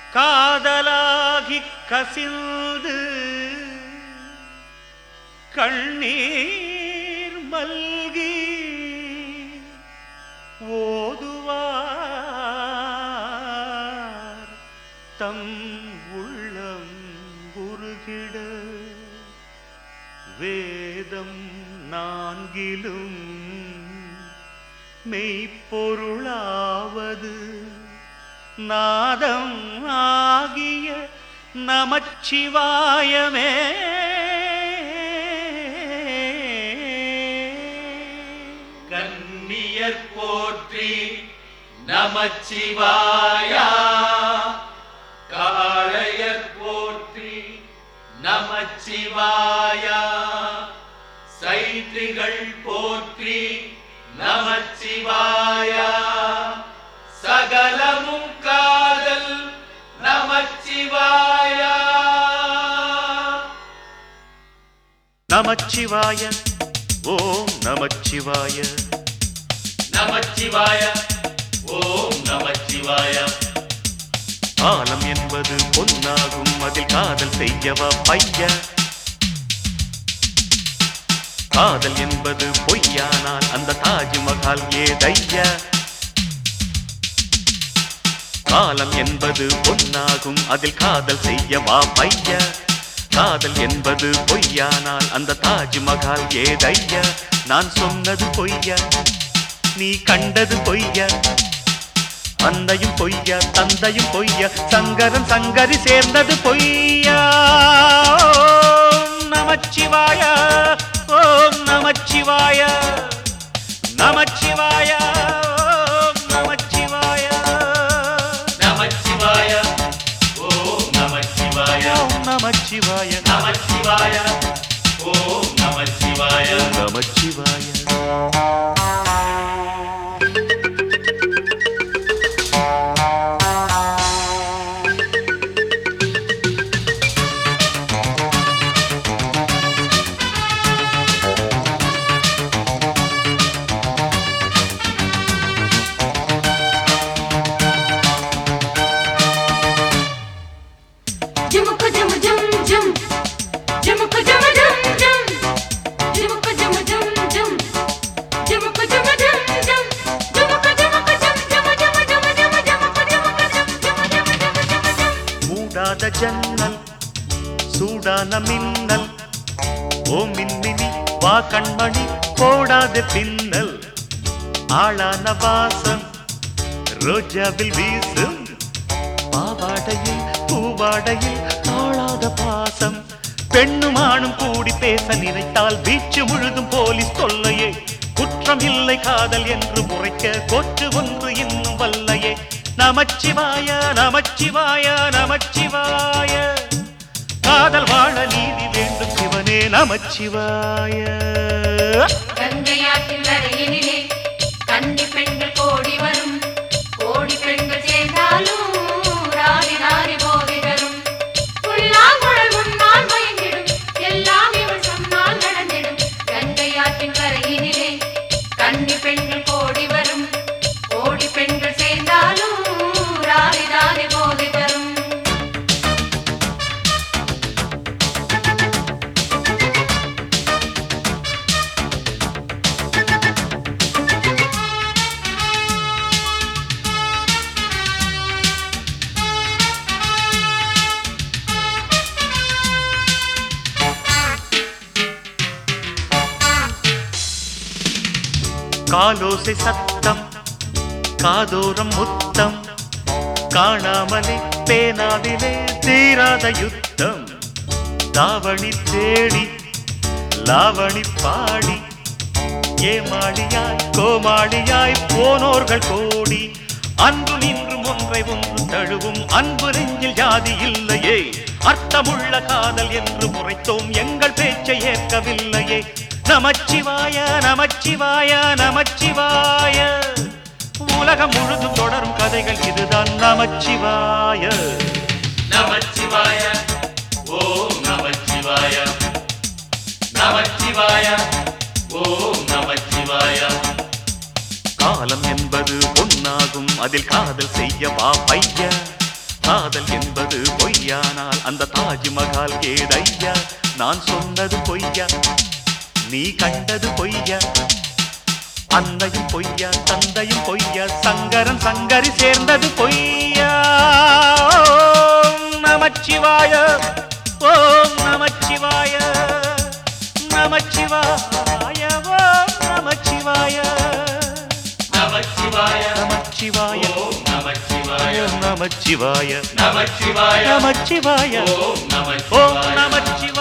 காதலாகி கசிந்து கண்ணீர் மல்கி ஓதுவார் தம் உள்ளம் உருகிட வேதம் நான்கிலும் மெய்ப்பொருளாவது நாதம் ஆகிய நமச்சிவாயமே கண்ணியர் போற்றி நமச்சிவாயா காளையர் போற்றி நமச்சிவாயா சைத்ரிகள் போற்றி நமச்சிவாயா சகலமும் காதல் நமச்சிவாயா நமச்சிவாய ஓம் நமச்சிவாய நமச்சிவாய ஓம் நமச்சிவாய காலம் என்பது பொன்னாகும் அதில் காதல் செய்யவா பைய காதல் என்பது பொய்யானால் அந்த தாஜ்மஹால் ஏதைய காலம் என்பது பொன்னாகும் அதில் காதல் செய்யவா பைய காதல் என்பது பொய்யானால் அந்த தாஜ்மஹால் ஏதைய நான் சொன்னது பொய்ய நீ கண்டது பொய்ய அன்னையும் பொய்யா தந்தையும் பொய்யா சங்கரன் சங்கரி சேர்ந்தது பொய்யா ஓம் நமச்சிவாய ஓம் நமச்சிவாய நமச்சிவாய ஓம் நமச்சிவாய நமச்சிவாய ஓம் நமச்சிவாய ஓம் நமச்சிவாய நமச்சிவாய ஓம் நமச்சிவாய நமச்சிவாய Jumaka jum jum jum. Jumaka jum jum jum. Jumaka jum jum jum. Jumaka jum jum jum. Jumaka jumaka jum jum jum jum jum jumaka jumaka jum jum jum jum jum jum. மூடாத ஜன்னல் சூடான மின்னல் ஓ மின்மினி வா கண்மணி போடாத பின்னல் ஆளான வாசம் ரோஜாவில் வீசும் பாவாடையில் பூவாடையில் தாழாத பாசம் பெண்ணும் ஆணும் கூடி பேச நினைத்தால் வீச்சு முழுதும் போலீஸ் தொல்லையே குற்றம் இல்லை காதல் என்று முறைக்க கொற்று ஒன்று இன்னும் வல்லையே நமச்சிவாய நமச்சிவாய நமச்சிவாய காதல் வாழ நீதி வேண்டும் சிவனே நமச்சிவாய கங்கையாற்றின் கரையினிலே கன்னி பெண்கள் கோடி வரும் கோடி பெண்கள் சேர்ந்தாலும் ராணி ராணி போதை தரும் புல்லாங்குழல் முன்னால் மயங்கிடும் எல்லாம் இவள் சொன்னால் நடந்திடும் கங்கையாற்றின் கரையினிலே கன்னி பெண்கள் கோடி வரும் கோடி பெண்கள் சேர்ந்தாலும் ராணி ராணி போதை தரும் காலோசை சத்தம் காதோரம் முத்தம் காணாமலே பேனாவிலே தீராத யுத்தம் தாவணி தேடி லாவணி பாடி ஏமாளியாய் கோமாளியாய் போனோர்கள் கோடி அன்பு நின்றும் ஒன்றை ஒன்று தழுவும் அன்பு நெஞ்சில் ஜாதி இல்லையே அர்த்தமுள்ள காதல் என்று முறைத்தோம் எங்கள் பேச்சை ஏற்கவில்லையே நமச்சிவாய நமச்சிவாய நமச்சிவாய உலகம் முழுதும் தொடரும் கதைகள் இதுதான் நமச்சிவாய நமச்சிவாய ஓம் நமச்சிவாய நமச்சிவாய ஓம் நமச்சிவாய காலம் என்பது பொன்னாகும் அதில் காதல் செய்ய வா பைய காதல் என்பது பொய்யானால் அந்த தாஜ்மஹால் ஏதையா நான் சொன்னது பொய்யா நீ கண்டது பொய்யா அன்னையும் பொய்யா தந்தையும் பொய்யா சங்கரன் சங்கரி சேர்ந்தது பொய்யா ஓம் நமச்சிவாய ஓம் நமச்சிவாய நமச்சிவாய ஓம் நமச்சிவாய நமச்சிவாய நமச்சிவாய ஓம் நமச்சிவாய நமச்சிவாய நமச்சிவாய நமச்சிவாய ஓம் ஓம் நமச்சிவாய நமச்சிவாய